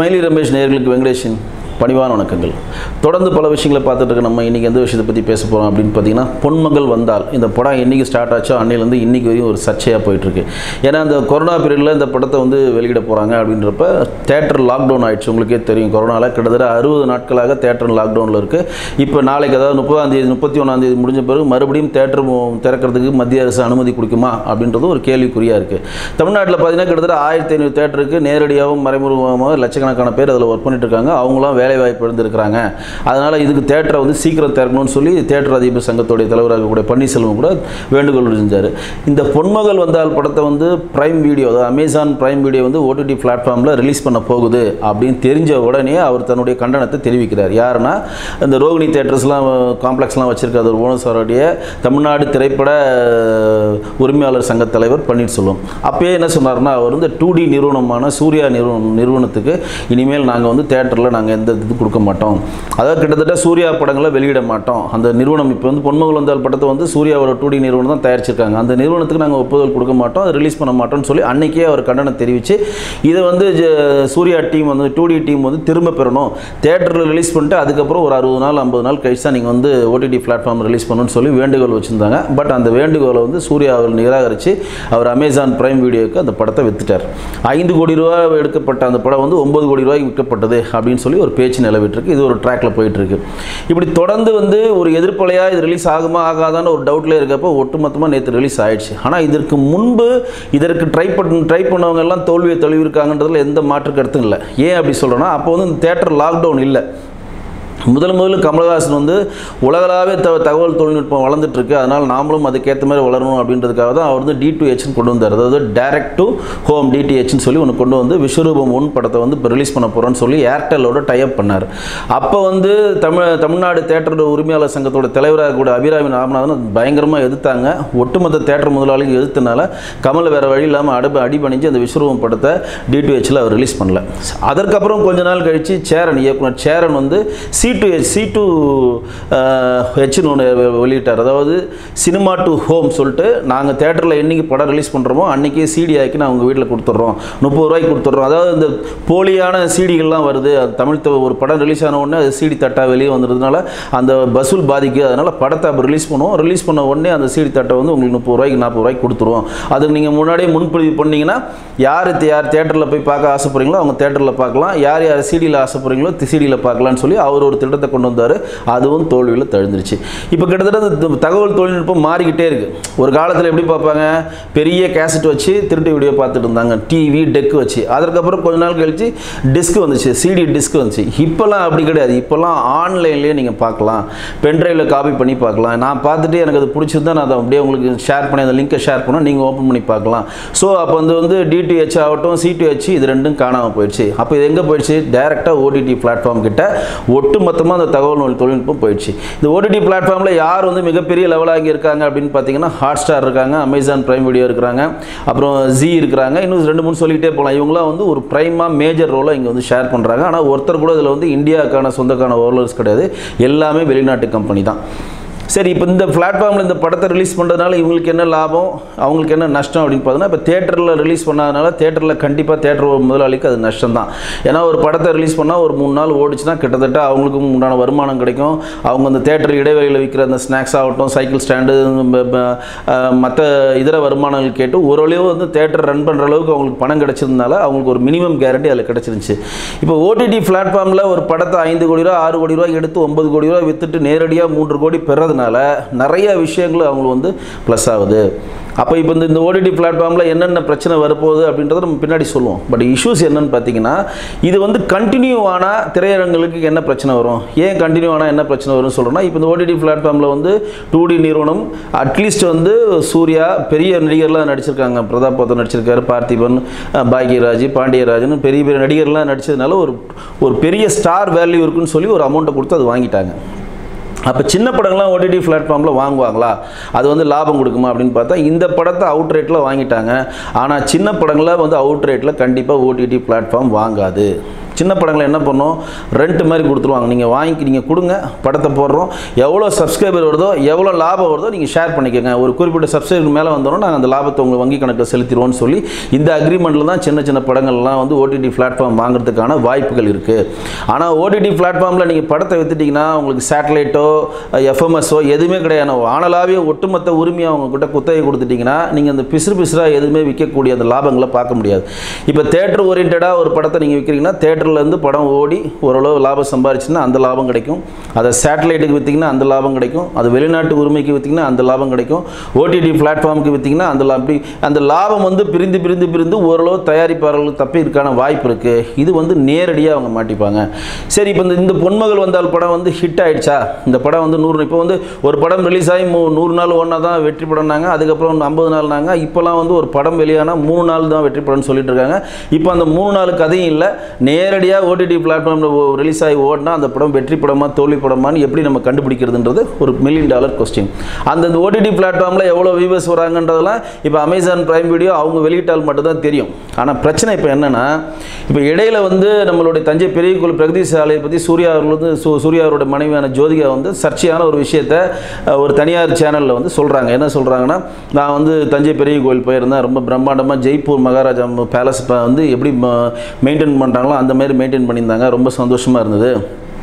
Smiley Ramesh நேயர்களுக்கு வெங்கடேஷன் பணிவான வணக்கங்கள் தொடர்ந்து பல விஷயங்களை பார்த்துட்டு இருக்க நம்ம இன்றைக்கி எந்த விஷயத்தை பற்றி பேச போகிறோம் அப்படின்னு பார்த்தீங்கன்னா பொன்மகள் வந்தால் இந்த படம் என்றைக்கு ஸ்டார்ட் ஆச்சோ அன்னையிலேருந்து இன்றைக்கி வரையும் ஒரு சர்ச்சையாக போயிட்டுருக்கு ஏன்னா அந்த கொரோனா பீரியடில் இந்த படத்தை வந்து வெளியிட போகிறாங்க அப்படின்றப்ப தேட்டர் லாக்டவுன் ஆயிடுச்சு உங்களுக்கே தெரியும் கொரோனாவில் கிட்டத்தட்ட அறுபது நாட்களாக தேட்டர் லாக்டவுனில் இருக்குது இப்போ நாளைக்கு அதாவது முப்பதாம் தேதி முப்பத்தி ஒன்றாம் தேதி முடிஞ்ச பிறகு மறுபடியும் தேட்டர் திறக்கிறதுக்கு மத்திய அரசு அனுமதி கொடுக்குமா அப்படின்றது ஒரு கேள்விக்குறியாக இருக்குது தமிழ்நாட்டில் பார்த்தீங்கன்னா கிட்டத்தட்ட ஆயிரத்தி ஐநூறு தேட்டருக்கு நேரடியாகவும் மறைமுகமாக லட்சக்கணக்கான பேர் அதில் ஒர்க் பண்ணிட்டு இருக்காங்க அவங்களாம் வேலை வாய்ப்பு இருந்திருக்கிறாங்க அதனால் இதுக்கு தேட்டரை வந்து சீக்கிரம் திறக்கணும்னு சொல்லி தேட்டர் அதிபர் சங்கத்துடைய தலைவராக இருக்கக்கூடிய பன்னீர்செல்வம் கூட வேண்டுகோள் செஞ்சார் இந்த பொன்மகள் வந்தால் படத்தை வந்து பிரைம் வீடியோ அதாவது அமேசான் பிரைம் வீடியோ வந்து ஓடிடி பிளாட்ஃபார்மில் ரிலீஸ் பண்ண போகுது அப்படின்னு தெரிஞ்ச உடனே அவர் தன்னுடைய கண்டனத்தை தெரிவிக்கிறார் யாருன்னா இந்த ரோகிணி தேட்டர்ஸ்லாம் காம்ப்ளெக்ஸ்லாம் வச்சிருக்க ஒரு ஓனர்ஸோடைய தமிழ்நாடு திரைப்பட உரிமையாளர் சங்க தலைவர் பன்னீர்செல்வம் அப்பயே என்ன சொன்னார்னா அவர் வந்து டூ டி நிறுவனமான சூர்யா நிறுவனம் நிறுவனத்துக்கு இனிமேல் நாங்கள் வந்து தேட்டரில் நாங்கள் எந்த இது கொடுக்க மாட்டோம் அதாவது கிட்டத்தட்ட சூர்யா படங்களை வெளியிட மாட்டோம் அந்த நிறுவனம் இப்போ வந்து பொன்மகள் வந்தால் படத்தை வந்து சூர்யாவோட டூ டி நிறுவனம் தான் தயாரிச்சிருக்காங்க அந்த நிறுவனத்துக்கு நாங்கள் ஒப்புதல் கொடுக்க மாட்டோம் அதை ரிலீஸ் பண்ண மாட்டோம்னு சொல்லி அன்னைக்கே அவர் கண்டனம் தெரிவித்து இதை வந்து ஜ- சூர்யா டீம் வந்து டூ டி டீம் வந்து திரும்ப பெறணும் தேட்டரில் ரிலீஸ் பண்ணிட்டு அதுக்கப்புறம் ஒரு அறுபது நாள் ஐம்பது நாள் கழிச்சு தான் நீங்கள் வந்து ஓடிடி பிளாட்ஃபார்ம் ரிலீஸ் பண்ணணும்னு சொல்லி வேண்டுகோள் வச்சுருந்தாங்க பட் அந்த வேண்டுகோளை வந்து சூர்யா அவர் நிராகரித்து அவர் அமேசான் பிரைம் வீடியோக்கு அந்த படத்தை வித்துட்டார் ஐந்து கோடி ரூபா எடுக்கப்பட்ட அந்த படம் வந்து ஒன்பது கோடி ரூபாய்க்கு விற்கப்பட்டது அப்படின்னு சொல்லி ஒரு பேச்சு நிலவிட்டுருக்கு இது ஒரு ட்ராக்ல போயிட்டு இருக்கு இப்படி தொடர்ந்து வந்து ஒரு எதிர்ப்பலையாக இது ரிலீஸ் ஆகுமா ஆகாதான்னு ஒரு டவுட்ல இருக்கப்போ ஒட்டுமொத்தமாக நேற்று ரிலீஸ் ஆயிடுச்சு ஆனால் இதற்கு முன்பு இதற்கு ட்ரை பண்ண ட்ரை பண்ணவங்க எல்லாம் தோல்வியை தழுவிருக்காங்கன்றதுல எந்த மாற்று கருத்தும் இல்லை ஏன் அப்படி சொல்கிறேன்னா அப்போ வந்து இந்த தேட்டர் லாக்டவுன் இல்லை முதல் முதல்ல கமலஹாசன் வந்து உலகளாவே த தகவல் தொழில்நுட்பம் வளர்ந்துட்டு இருக்கு அதனால் நாமளும் அதுக்கேற்ற மாதிரி வளரணும் அப்படின்றதுக்காக தான் அவர் வந்து டி டு ஹெச்னு கொண்டு வந்தார் அதாவது டைரக்ட் டு ஹோம் டிடிஹெச்னு சொல்லி ஒன்று கொண்டு வந்து விஸ்வரூபம் ஒன் படத்தை வந்து இப்போ ரிலீஸ் பண்ண போகிறோன்னு சொல்லி ஏர்டெல்லோட டைப் பண்ணார் அப்போ வந்து தமிழ் தமிழ்நாடு தேட்டரோட உரிமையாளர் சங்கத்தோட தலைவராக கூட அபிராமி ராமநாதன் பயங்கரமாக எதிர்த்தாங்க ஒட்டுமொத்த தேட்டர் முதலாளிகள் எதிர்த்தனால கமல் வேறு வழி இல்லாமல் அடி அடிபணிஞ்சு அந்த விஸ்வரூபம் படத்தை டி டு ஹெச்சில் அவர் ரிலீஸ் பண்ணல அதற்கப்புறம் கொஞ்ச நாள் கழித்து சேரன் இயக்குனர் சேரன் வந்து C to H C to ஹெச்னு ஒன்று வெளியிட்டார் அதாவது சினிமா டு ஹோம் சொல்லிட்டு நாங்கள் தேட்டரில் என்னைக்கு படம் ரிலீஸ் பண்ணுறோமோ அன்றைக்கே சிடி ஆக்கி நான் உங்கள் வீட்டில் கொடுத்துட்றோம் முப்பது ரூபாய்க்கு கொடுத்துட்றோம் அதாவது இந்த போலியான சீடிகள்லாம் வருது அது தமிழ் த- ஒரு படம் ரிலீஸ் ஆன உடனே அது சீடி தட்டா வெளியே வந்துடுறதுனால அந்த வசூல் பாதிக்குது அதனால் படத்தை அப்போ ரிலீஸ் பண்ணுவோம் ரிலீஸ் பண்ண உடனே அந்த சீடி தட்டை வந்து உங்களுக்கு முப்பது ரூபாய்க்கு நாற்பது ரூபாய்க்கு கொடுத்துருவோம் அதுக்கு நீங்கள் முன்னாடியே முன்பதிவு பண்ணீங்கன்னா யார் தே- யார் தேட்டரில் போய் பார்க்க ஆசைப்படுறீங்களோ அவங்க தேட்டரில் பார்க்கலாம் யார் யார் சிடியில் ஆசைப்படுறீங்களோ சிடியில் பார்க்கலாம்னு சொல்லி அவர் ஒரு திட்டத்தை கொண்டு வந்தார் அதுவும் தோல்வியில் தழுந்துருச்சு இப்போ கிட்டத்தட்ட இந்த தகவல் தொழில்நுட்பம் மாறிக்கிட்டே இருக்கு ஒரு காலத்தில் எப்படி பார்ப்பாங்க பெரிய கேசட் வச்சு திருட்டு வீடியோ பார்த்துட்டு இருந்தாங்க டிவி டெக் வச்சு அதற்கப்புறம் கொஞ்ச நாள் கழிச்சு டிஸ்க் வந்துச்சு சிடி டிஸ்க் வந்துச்சு இப்போல்லாம் அப்படி கிடையாது இப்போல்லாம் ஆன்லைன்லேயே நீங்கள் பார்க்கலாம் பென்ட்ரைவில் காப்பி பண்ணி பார்க்கலாம் நான் பார்த்துட்டு எனக்கு அது பிடிச்சிருந்தா நான் அதை அப்படியே உங்களுக்கு ஷேர் பண்ணி அந்த லிங்கை ஷேர் பண்ணால் நீங்கள் ஓப்பன் பண்ணி பார்க்கலாம் ஸோ அப்போ வந்து வந்து டிடிஹெச் ஆகட்டும் சிடிஹெச் இது ரெண்டும் காணாமல் போயிடுச்சு அப்போ இது எங்கே போயிடுச்சு டேரெக்டாக ஓடிடி பிளாட்ஃபார்ம் கிட்ட ஒட்டு மொத்தமாக அந்த தகவல் நொழி- தொழில்நுட்பம் போயிடுச்சு இந்த ஓடிடி பிளாட்ஃபார்மில் யார் வந்து மிகப்பெரிய லெவலாகி இருக்காங்க அப்படின்னு பார்த்தீங்கன்னா ஹாட் ஸ்டார் இருக்காங்க அமேசான் பிரைம் வீடியோ இருக்கிறாங்க அப்புறம் ஜி இருக்கிறாங்க இன்னும் ரெண்டு மூணு சொல்லிக்கிட்டே போகலாம் இவங்களாம் வந்து ஒரு ப்ரைமாக மேஜர் ரோலை இங்கே வந்து ஷேர் பண்ணுறாங்க ஆனால் ஒருத்தர் கூட இதில் வந்து இந்தியாவுக்கான சொந்தக்கான ஓவர்லர்ஸ் கிடையாது எல்லாமே வெளிநாட்டு கம்பெனி தான் சரி இப்போ இந்த பிளாட்ஃபார்மில் இந்த படத்தை ரிலீஸ் பண்ணுறதுனால இவங்களுக்கு என்ன லாபம் அவங்களுக்கு என்ன நஷ்டம் அப்படின்னு பார்த்தோன்னா இப்போ தேட்டரில் ரிலீஸ் பண்ணாதனால தேட்டரில் கண்டிப்பாக தேட்டர் முதலாளிக்கு அது நஷ்டம் தான் ஏன்னா ஒரு படத்தை ரிலீஸ் பண்ணால் ஒரு மூணு நாள் ஓடிச்சுன்னா கிட்டத்தட்ட அவங்களுக்கும் உண்டான வருமானம் கிடைக்கும் அவங்க அந்த தேட்டர் இடைவெளியில் விற்கிற அந்த ஸ்நாக்ஸ் ஆகட்டும் சைக்கிள் ஸ்டாண்டு மற்ற இதர வருமானங்கள் கேட்டு ஓரளவு வந்து தேட்டர் ரன் பண்ணுற அளவுக்கு அவங்களுக்கு பணம் கிடைச்சிருந்தனால அவங்களுக்கு ஒரு மினிமம் கேரண்டி அதில் கிடச்சிருந்துச்சு இப்போ ஓடிடி பிளாட்ஃபார்மில் ஒரு படத்தை ஐந்து கோடி ரூபா ஆறு கோடி ரூபாய் எடுத்து ஒன்பது கோடி ரூபா வித்துட்டு நேரடியாக மூன்று கோடி பெறதுனால நிறைய விஷயங்கள் அவங்களுக்கு வந்து ப்ளஸ் ஆகுது அப்போ இப்போ இந்த இந்த ஓடிடி பிளாட்ஃபார்மில் என்னென்ன பிரச்சனை வரப்போகுது அப்படின்றத நம்ம பின்னாடி சொல்லுவோம் பட் இஷ்யூஸ் என்னன்னு பார்த்தீங்கன்னா இது வந்து கண்டினியூ ஆனால் திரையரங்களுக்கு என்ன பிரச்சனை வரும் ஏன் கண்டினியூ ஆனால் என்ன பிரச்சனை வரும்னு சொல்கிறோன்னா இப்போ இந்த ஓடிடி பிளாட்ஃபார்மில் வந்து டூ டி நிறுவனம் அட்லீஸ்ட் வந்து சூர்யா பெரிய நடிகர்லாம் நடிச்சிருக்காங்க பிரதாப் போத்தன் நடிச்சிருக்காரு பார்த்திபன் அஹ், பாக்யராஜ் பாண்டியராஜன் பெரிய பெரிய நடிகர்லாம் நடிச்சதுனால ஒரு ஒரு பெரிய ஸ்டார் வேல்யூ இருக்குன்னு சொல்லி ஒரு அமௌண்ட்டை கொடுத்து அது வாங்கிட்டாங்க அப்போ சின்ன படங்கள்லாம் ஓடிடி பிளாட்ஃபார்மில் வாங்குவாங்களா அது வந்து லாபம் கொடுக்குமா அப்படின்னு பார்த்தா இந்த படத்தை அவுட் ரேட்டில் வாங்கிட்டாங்க ஆனால் சின்ன படங்களை வந்து அவுட் ரேட்டில் கண்டிப்பாக ஓடிடி பிளாட்ஃபார்ம் வாங்காது சின்ன படங்களை என்ன பண்ணோம் ரெண்ட் மாதிரி கொடுத்துருவாங்க நீங்கள் வாங்கி நீங்கள் கொடுங்க படத்தை போடுறோம் எவ்வளோ சப்ஸ்கிரைபர் வருதோ எவ்வளோ லாபம் வருதோ நீங்கள் ஷேர் பண்ணிக்கோங்க ஒரு குறிப்பிட்ட சப்ஸ்கிரைபர் மேலே வந்தோன்னா நாங்கள் அந்த லாபத்தை உங்கள் வங்கி கணக்கில் செலுத்திடுவோம்னு சொல்லி இந்த அக்ரிமெண்ட்டில் தான் சின்ன சின்ன படங்கள்லாம் வந்து ஓடிடி பிளாட்ஃபார்ம் வாங்குறதுக்கான வாய்ப்புகள் இருக்குது ஆனால் ஓடிடி பிளாட்ஃபார்மில் நீங்கள் படத்தை வித்துட்டிங்கன்னா உங்களுக்கு சேட்டலைட்டோ எஃப்எம்எஸ்ஓ எதுவுமே கிடையாது ஆனலாவே ஒட்டுமொத்த உரிமையை அவங்கக்கிட்ட குத்தகை கொடுத்துட்டிங்கன்னா நீங்கள் அந்த பிசுறு பிசுறாக எதுவுமே விற்கக்கூடிய அந்த லாபங்களை பார்க்க முடியாது இப்போ தேட்டர் ஓரியன்டாக ஒரு படத்தை நீங்கள் விற்கிறீங்கன்னா தேட்டர்லேருந்து படம் ஓடி ஓரளவு லாபம் சம்பாரிச்சுன்னா அந்த லாபம் கிடைக்கும் அதை சேட்டலைட்டுக்கு விற்றிங்கன்னா அந்த லாபம் கிடைக்கும் அது வெளிநாட்டு உரிமைக்கு விற்றிங்கன்னா அந்த லாபம் கிடைக்கும் ஓடிடி பிளாட்ஃபார்முக்கு விற்றிங்கன்னா அந்த லா- அப்படி அந்த லாபம் வந்து பிரிந்து பிரிந்து பிரிந்து ஓரளவு தயாரிப்பாளர்கள் தப்பியிருக்கான வாய்ப்பு இருக்குது இது வந்து நேரடியாக அவங்க மாட்டிப்பாங்க சரி இப்போ இந்த இந்த பொன்மகள் வந்தால் படம் வந்து ஹிட் ஆயிடுச்சா இந்த படம் வந்து நூறு இப்போ வந்து ஒரு படம் ரிலீஸ் ஆகி மூ நூறு நாள் ஒன்றா தான் வெற்றி படம்னாங்க அதுக்கப்புறம் ஐம்பது நாள்னாங்க இப்போலாம் வந்து ஒரு படம் வெளியானா மூணு நாள் தான் வெற்றி படம்னு சொல்லிட்டு இருக்காங்க இப்போ அந்த மூணு நாள் கதையும் இல்லை நேரடியாக ஓடிடி பிளாட்ஃபார்மில் ரிலீஸ் ஆகி ஓடினா அந்த படம் வெற்றி படமா தோல்வி படமான்னு எப்படி நம்ம கண்டுபிடிக்கிறதுன்றது ஒரு மில்லியன் டாலர் கொஸ்டின் அந்த ஓடிடி பிளாட்ஃபார்மில் எவ்வளோ வியூவர்ஸ் வராங்கன்றதெல்லாம் இப்போ அமேசான் பிரைம் வீடியோ அவங்க வெளியிட்டால் மட்டும்தான் தெரியும் ஆனால் பிரச்சனை இப்போ என்னன்னா இப்போ இடையில வந்து நம்மளுடைய தஞ்சை பெரிய கோயில் பிரகதீஷ் ஆலையை பற்றி சூர்யா அவர்கள் வந்து சூ- சூர்யா அவருடைய மனைவியான ஜோதிகா வந்து சர்ச்சையான ஒரு விஷயத்த அஹ், ஒரு தனியார் சேனலில் வந்து சொல்கிறாங்க என்ன சொல்கிறாங்கன்னா நான் வந்து தஞ்சை பெரிய கோயில் போயிருந்தேன் ரொம்ப பிரம்மாண்டமாக ஜெய்ப்பூர் மகாராஜா பேலஸ் வந்து எப்படி மெயின்டைன் பண்ணுறாங்களோ அந்த மாதிரி மெயின்டைன் பண்ணியிருந்தாங்க ரொம்ப சந்தோஷமாக இருந்தது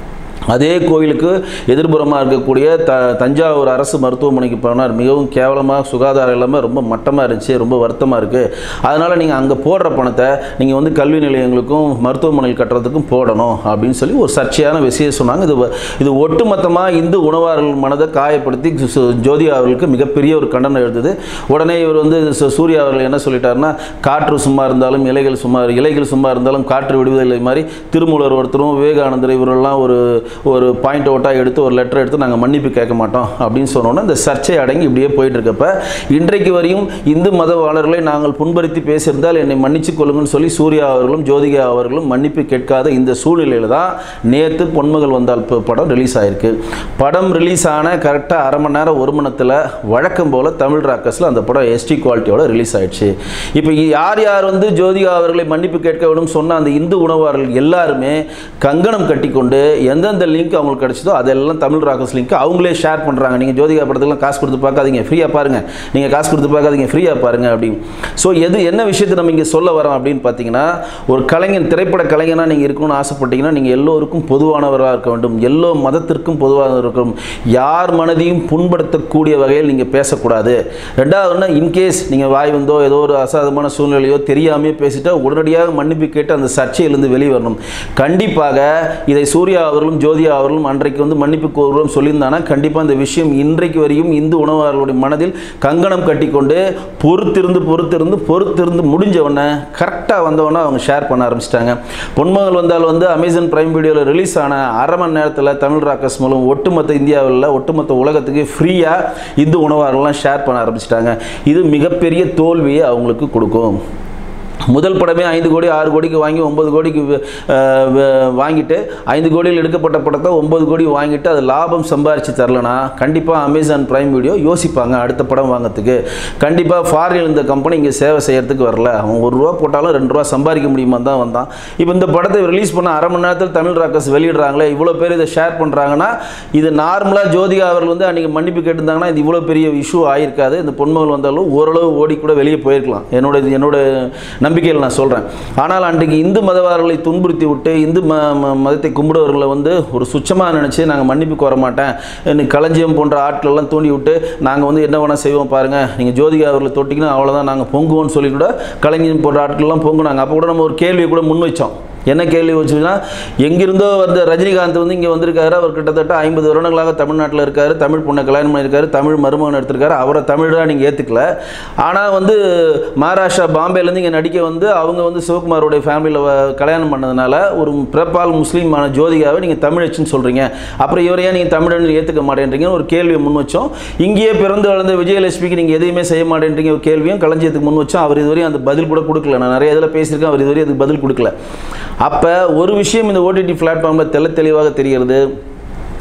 அதே கோயிலுக்கு எதிர்புறமாக இருக்கக்கூடிய த தஞ்சாவூர் அரசு மருத்துவமனைக்கு போனார் மிகவும் கேவலமாக சுகாதாரம் இல்லாமல் ரொம்ப மட்டமாக இருந்துச்சு ரொம்ப வருத்தமாக இருக்குது அதனால் நீங்கள் அங்கே போடுற பணத்தை நீங்கள் வந்து கல்வி நிலையங்களுக்கும் மருத்துவமனையில் கட்டுறதுக்கும் போடணும் அப்படின்னு சொல்லி ஒரு சர்ச்சையான விஷயம் சொன்னாங்க இது வ- இது ஒட்டுமொத்தமாக இந்து உணவாளர்கள் மனதை காயப்படுத்தி சு- ஜோதி அவர்களுக்கு மிகப்பெரிய ஒரு கண்டனம் எழுதுது உடனே இவர் வந்து சு- சூர்யா அவர்கள் என்ன சொல்லிட்டாருன்னா காற்று சும்மா இருந்தாலும் இலைகள் சும்மா இலைகள் சும்மா இருந்தாலும் காற்று விடுவதில்லை மாதிரி திருமூலர் ஒருத்தரும் விவேகானந்தர் இவரெல்லாம் ஒரு ஒரு பாயிண்ட் அவுட்டாக எடுத்து ஒரு லெட்டர் எடுத்து நாங்கள் மன்னிப்பு கேட்க மாட்டோம் அப்படின்னு சொன்னோன்னே இந்த சர்ச்சை அடங்கி இப்படியே போயிட்டு இருக்கப்ப இன்றைக்கு வரையும் இந்து மதவாளர்களை நாங்கள் புண்படுத்தி பேசியிருந்தால் என்னை மன்னிச்சு கொள்ளுங்கன்னு சொல்லி சூர்யா அவர்களும் ஜோதிகா அவர்களும் மன்னிப்பு கேட்காத இந்த சூழ்நிலையில் தான் நேற்று பொன்மகள் வந்தால் ப- படம் ரிலீஸ் ஆயிருக்கு படம் ரிலீஸ் ஆன கரெக்டாக அரை மணி நேரம் ஒரு மணி நேரத்தில் வழக்கம் போல் தமிழ் ராக்கஸில் அந்த படம் எஸ்டி குவாலிட்டியோட ரிலீஸ் ஆயிடுச்சு இப்போ யார் யார் வந்து ஜோதிகா அவர்களை மன்னிப்பு கேட்க வேண்டும் சொன்ன அந்த இந்து உணவாளர்கள் எல்லாருமே கங்கணம் கட்டிக்கொண்டு எந்தெந்த லிங்க் அவங்களுக்கு கிடைச்சதோ அதெல்லாம் தமிழ் ராக்கஸ் லிங்க் அவங்களே ஷேர் பண்ணுறாங்க நீங்கள் ஜோதிகா படத்துக்குலாம் காசு கொடுத்து பார்க்காதீங்க ஃப்ரீயாக பாருங்கள் நீங்கள் காசு கொடுத்து பார்க்காதீங்க ஃப்ரீயாக பாருங்கள் அப்படின்னு ஸோ எது என்ன விஷயத்தை நம்ம இங்கே சொல்ல வரோம் அப்படின்னு பார்த்தீங்கன்னா ஒரு கலைஞன் திரைப்பட கலைஞனாக நீங்கள் இருக்கணும்னு ஆசைப்பட்டீங்கன்னா நீங்கள் எல்லோருக்கும் பொதுவானவராக இருக்க வேண்டும் எல்லோ மதத்திற்கும் பொதுவாக இருக்கணும் யார் மனதையும் புண்படுத்தக்கூடிய வகையில் நீங்கள் பேசக்கூடாது ரெண்டாவது ஒன்று இன்கேஸ் நீங்கள் வாய் வந்தோ ஏதோ ஒரு அசாதமான சூழ்நிலையோ தெரியாமே பேசிட்டா உடனடியாக மன்னிப்பு கேட்டு அந்த சர்ச்சையிலிருந்து வெளியே வரணும் கண்டிப்பாக இதை சூர்யா அவர்களும் ஜோதியா அவர்களும் அன்றைக்கு வந்து மன்னிப்பு கோருவோம் சொல்லியிருந்தாங்கன்னா கண்டிப்பாக இந்த விஷயம் இன்றைக்கு வரையும் இந்து உணவாளர்களுடைய மனதில் கங்கணம் கட்டிக்கொண்டு பொறுத்திருந்து பொறுத்திருந்து பொறுத்திருந்து முடிஞ்ச உடனே கரெக்டாக வந்தவொடனே அவங்க ஷேர் பண்ண ஆரம்பிச்சிட்டாங்க பொன்மகள் வந்தால் வந்து அமேசான் பிரைம் வீடியோவில் ரிலீஸ் ஆன அரை மணி நேரத்தில் தமிழ் ராக்கஸ் மூலம் ஒட்டுமொத்த இந்தியாவில் ஒட்டுமொத்த உலகத்துக்கு ஃப்ரீயாக இந்து உணவாளர்கள்லாம் ஷேர் பண்ண ஆரம்பிச்சிட்டாங்க இது மிகப்பெரிய தோல்வியை அவங்களுக்கு கொடுக்கும் முதல் படமே ஐந்து கோடி ஆறு கோடிக்கு வாங்கி ஒன்பது கோடிக்கு வி- அஹ் வ- வாங்கிட்டு ஐந்து கோடியில் எடுக்கப்பட்ட படத்தை ஒன்பது கோடி வாங்கிட்டு அது லாபம் சம்பாரிச்சு தரலனா கண்டிப்பாக அமேசான் பிரைம் வீடியோ யோசிப்பாங்க அடுத்த படம் வாங்குறதுக்கு கண்டிப்பாக ஃபாரின் இந்த கம்பெனி இங்கே சேவை செய்யறதுக்கு வரல அவன் ஒரு ரூபா போட்டாலும் ரெண்டு ரூபா சம்பாதிக்க முடியுமா தான் வந்தான் இப்போ இந்த படத்தை ரிலீஸ் பண்ண அரை மணி நேரத்தில் தமிழ் ராக்கர்ஸ் வெளியிடுறாங்களே இவ்வளோ பேர் இதை ஷேர் பண்ணுறாங்கன்னா இது நார்மலாக ஜோதிகா அவர்கள் வந்து அன்றைக்கி மன்னிப்பு கேட்டிருந்தாங்கன்னா இது இவ்வளோ பெரிய இஷ்யூ ஆயிருக்காது இந்த பொன்மகள் வந்தாலும் ஓரளவு ஓடி கூட வெளியே போயிருக்கலாம் என்னோட என்னோட நம்பிக்கையில் நான் சொல்கிறேன் ஆனால் அன்றைக்கு இந்து மதவாரர்களை துன்புறுத்தி விட்டு இந்து ம ம- மதத்தை கும்பிடுவர்களை வந்து ஒரு சுச்சமாக நினச்சி நாங்கள் மன்னிப்பு கோர மாட்டேன் இன்னைக்கு களஞ்சியம் போன்ற ஆட்களெல்லாம் தூண்டி விட்டு நாங்கள் வந்து என்ன வேணால் செய்வோம் பாருங்கள் நீங்கள் ஜோதிகா அவர்களை தொட்டிங்கன்னா அவ்வளோதான் நாங்கள் பொங்குவோம்னு சொல்லி கூட களஞ்சியம் போன்ற ஆட்கள்லாம் பொங்குனாங்க அப்போ கூட நம்ம ஒரு கேள்வியை கூட முன் வச்சோம் என்ன கேள்வி வச்சுன்னா எங்கிருந்தோ வந்து ரஜினிகாந்த் வந்து இங்கே வந்திருக்காரு அவர் கிட்டத்தட்ட ஐம்பது வருடங்களாக தமிழ்நாட்டில் இருக்காரு தமிழ் பொண்ணை கல்யாணம் பண்ணியிருக்காரு தமிழ் மருமகன் எடுத்திருக்காரு அவரை தமிழாக நீங்கள் ஏற்றுக்கல ஆனால் வந்து மகாராஷ்டிரா பாம்பேலேருந்து இங்கே நடிக்க வந்து அவங்க வந்து சிவகுமாரோடைய ஃபேமிலியில் கல்யாணம் பண்ணதுனால ஒரு பிறப்பால் முஸ்லீமான ஜோதிகாவை நீங்கள் தமிழச்சுன்னு சொல்கிறீங்க அப்புறம் இவரை ஏன் நீங்கள் தமிழன் ஏற்றுக்க மாட்டேன்றீங்கன்னு ஒரு கேள்வியை முன் வச்சோம் இங்கேயே பிறந்து வளர்ந்த விஜயலட்சுமிக்கு நீங்கள் எதையுமே செய்ய மாட்டேன்றீங்க ஒரு கேள்வியும் களஞ்சியத்துக்கு முன் வச்சோம் அவர் இதுவரையும் அந்த பதில் கூட கொடுக்கல நான் நிறைய இதில் பேசியிருக்கேன் அவர் இதுவரையும் அதுக்கு பதில் கொடுக்கல அப்போ ஒரு விஷயம் இந்த ஓடிடி பிளாட்ஃபார்மில் தெள்ள தெளிவாக தெரிகிறது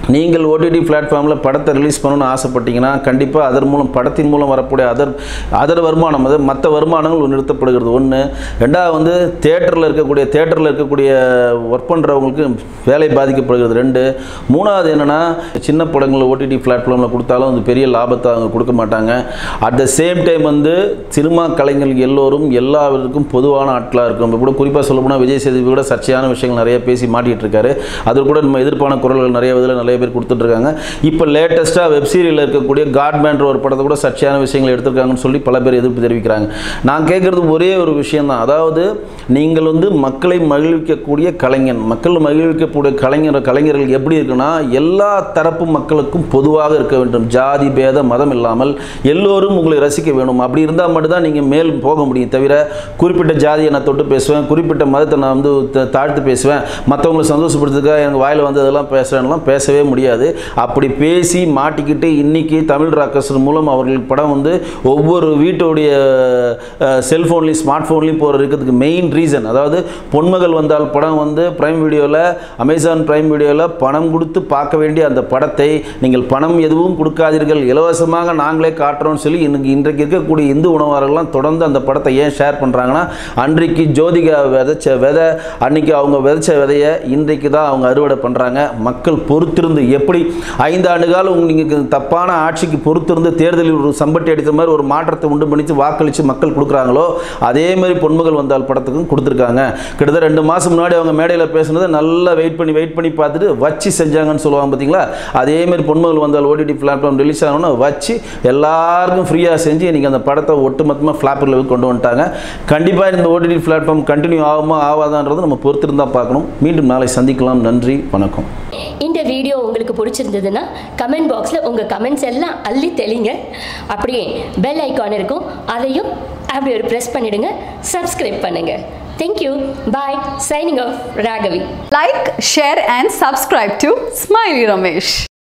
நீங்கள் ஓடிடி பிளாட்ஃபார்மில் படத்தை ரிலீஸ் பண்ணணும்னு ஆசைப்பட்டீங்கன்னா கண்டிப்பாக அதன் மூலம் படத்தின் மூலம் வரக்கூடிய அதர் அதர் வருமானம் அது மற்ற வருமானங்கள் நிறுத்தப்படுகிறது ஒன்று ரெண்டாவது வந்து தேட்டரில் இருக்கக்கூடிய தேட்டரில் இருக்கக்கூடிய ஒர்க் பண்ணுறவங்களுக்கு வேலை பாதிக்கப்படுகிறது ரெண்டு மூணாவது என்னென்னா சின்ன படங்கள் ஓடிடி பிளாட்ஃபார்மில் கொடுத்தாலும் அது பெரிய லாபத்தை அவங்க கொடுக்க மாட்டாங்க அட் த சேம் டைம் வந்து சினிமா கலைஞர்கள் எல்லோரும் எல்லாருக்கும் பொதுவான ஆட்களாக இருக்கும் இப்போ கூட குறிப்பாக சொல்ல போனால் விஜய் சேதுபதி கூட சர்ச்சையான விஷயங்கள் நிறைய பேசி மாட்டிகிட்டு இருக்காரு அது கூட நம்ம எதிர்ப்பான குரல்கள் நிறைய இதில் நிறைய பேர் கொடுத்துட்ருக்காங்க இப்போ லேட்டஸ்ட்டாக வெப் சீரியலில் இருக்கக்கூடிய காட்மேன்ற ஒரு படத்தை கூட சர்ச்சையான விஷயங்கள் எடுத்திருக்காங்கன்னு சொல்லி பல பேர் எதிர்ப்பு தெரிவிக்கிறாங்க நான் கேட்குறது ஒரே ஒரு விஷயம்தான் அதாவது நீங்கள் வந்து மக்களை மகிழ்விக்கக்கூடிய கலைஞன் மக்கள் மகிழ்விக்கக்கூடிய கலைஞர் கலைஞர்கள் எப்படி இருக்குன்னா எல்லா தரப்பு மக்களுக்கும் பொதுவாக இருக்க வேண்டும் ஜாதி பேத மதம் இல்லாமல் எல்லோரும் உங்களை ரசிக்க வேணும் அப்படி இருந்தால் மட்டும்தான் நீங்கள் மேல் போக முடியும் தவிர குறிப்பிட்ட ஜாதியை நான் தொட்டு பேசுவேன் குறிப்பிட்ட மதத்தை நான் வந்து த- தாழ்த்து பேசுவேன் மற்றவங்களை சந்தோஷப்படுத்துறதுக்காக எனக்கு வாயில் வந்து அதெல்லாம் பேசுகிறேன்லாம் பேசவே முடியாது அப்படி பேசி மாட்டிக்கிட்டு இன்னைக்கு தமிழ் ராக்கர்ஸ் மூலம் அவர்கள் படம் வந்து ஒவ்வொரு வீட்டுடைய செல்ஃபோன்லேயும் ஸ்மார்ட் ஃபோன்லேயும் போகிற இருக்கிறதுக்கு மெயின் ரீசன் அதாவது பொன்மகள் வந்தால் படம் வந்து பிரைம் வீடியோவில் அமேசான் பிரைம் வீடியோவில் பணம் கொடுத்து பார்க்க வேண்டிய அந்த படத்தை நீங்கள் பணம் எதுவும் கொடுக்காதீர்கள் இலவசமாக நாங்களே காட்டுறோம்னு சொல்லி இன்னைக்கு இன்றைக்கு இருக்கக்கூடிய இந்து உணவாளர்கள்லாம் தொடர்ந்து அந்த படத்தை ஏன் ஷேர் பண்ணுறாங்கன்னா அன்றைக்கு ஜோதிகா விதைச்ச விதை அன்னைக்கு அவங்க விதைச்ச விதையை இன்றைக்கு தான் அவங்க அறுவடை பண்ணுறாங்க மக்கள் பொறுத்திருந்து எப்படி ஐந்து ஆண்டு காலம் நீங்கள் தப்பான ஆட்சிக்கு பொறுத்திருந்து தேர்தலில் ஒரு சம்பட்டி அடித்த மாதிரி ஒரு மாற்றத்தை உண்டு பண்ணிச்சு வாக்களித்து மக்கள் கொடுக்குறாங்களோ அதே மாதிரி பொன்மகள் வந்தால் படத்துக்கும் கொடுத்துருக்காங்க கிட்டத்தட்ட ரெண்டு மாதம் முன்னாடி அவங்க மேடையில் பேசுனதை நல்லா வெயிட் பண்ணி வெயிட் பண்ணி பார்த்துட்டு வச்சு செஞ்சாங்கன்னு சொல்லுவாங்க பார்த்தீங்களா அதே மாதிரி பொன்மகள் வந்தால் ஓடிடி பிளாட்ஃபார்ம் ரிலீஸ் ஆகணும்னா வச்சு எல்லாருக்கும் ஃப்ரீயாக செஞ்சு இன்றைக்கி அந்த படத்தை ஒட்டுமொத்தமாக ஃப்ளாப்பர் லெவல் கொண்டு வந்துட்டாங்க கண்டிப்பாக இந்த ஓடிடி பிளாட்ஃபார்ம் கண்டினியூ ஆகுமா ஆகாதான்றது நம்ம பொறுத்திருந்தால் பார்க்கணும் மீண்டும் நாளை சந்திக்கலாம் நன்றி வணக்கம் இந்த வீடியோ உங்களுக்கு பிடிச்சிருந்ததுன்னா கமெண்ட் பாக்ஸில் உங்கள் கமெண்ட்ஸ் எல்லாம் அள்ளி தெளிங்க அப்படியே பெல் ஐக்கான் இருக்கும் அதையும் அப்படி ஒரு ப்ரெஸ் பண்ணிடுங்க சப்ஸ்கிரைப் பண்ணுங்க thank you bye signing off Raghavi Like, share and subscribe to Smiley Ramesh.